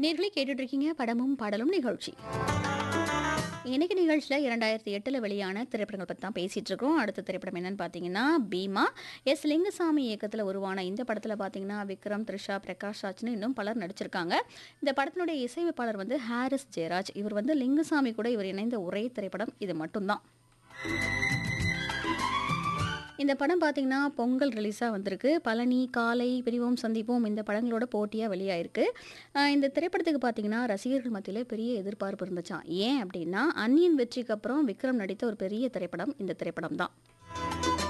நேர்களை கேட்டுட்டு இருக்கீங்க படமும் பாடலும் நிகழ்ச்சி இன்னைக்கு நிகழ்ச்சியில் இரண்டாயிரத்தி எட்டில் வெளியான திரைப்படங்கள் பற்றி தான் பேசிகிட்டு இருக்கோம் அடுத்த திரைப்படம் என்னன்னு பார்த்தீங்கன்னா பீமா எஸ் லிங்குசாமி இயக்கத்தில் உருவான இந்த படத்தில் பார்த்தீங்கன்னா விக்ரம் த்ரிஷா பிரகாஷ் ராஜ்னு இன்னும் பலர் நடிச்சிருக்காங்க இந்த படத்தினுடைய இசையமைப்பாளர் வந்து ஹாரிஸ் ஜெயராஜ் இவர் வந்து லிங்குசாமி கூட இவர் இணைந்த ஒரே திரைப்படம் இது மட்டும்தான் இந்த படம் பார்த்தீங்கன்னா பொங்கல் ரிலீஸாக வந்திருக்கு பழனி காலை பிரிவோம் சந்திப்போம் இந்த படங்களோட போட்டியாக வெளியாயிருக்கு ஆஹ் இந்த திரைப்படத்துக்கு பார்த்தீங்கன்னா ரசிகர்கள் மத்தியில் பெரிய எதிர்பார்ப்பு இருந்துச்சாம் ஏன் அப்படின்னா அன்னியன் வெற்றிக்கு அப்புறம் விக்ரம் நடித்த ஒரு பெரிய திரைப்படம் இந்த திரைப்படம் தான்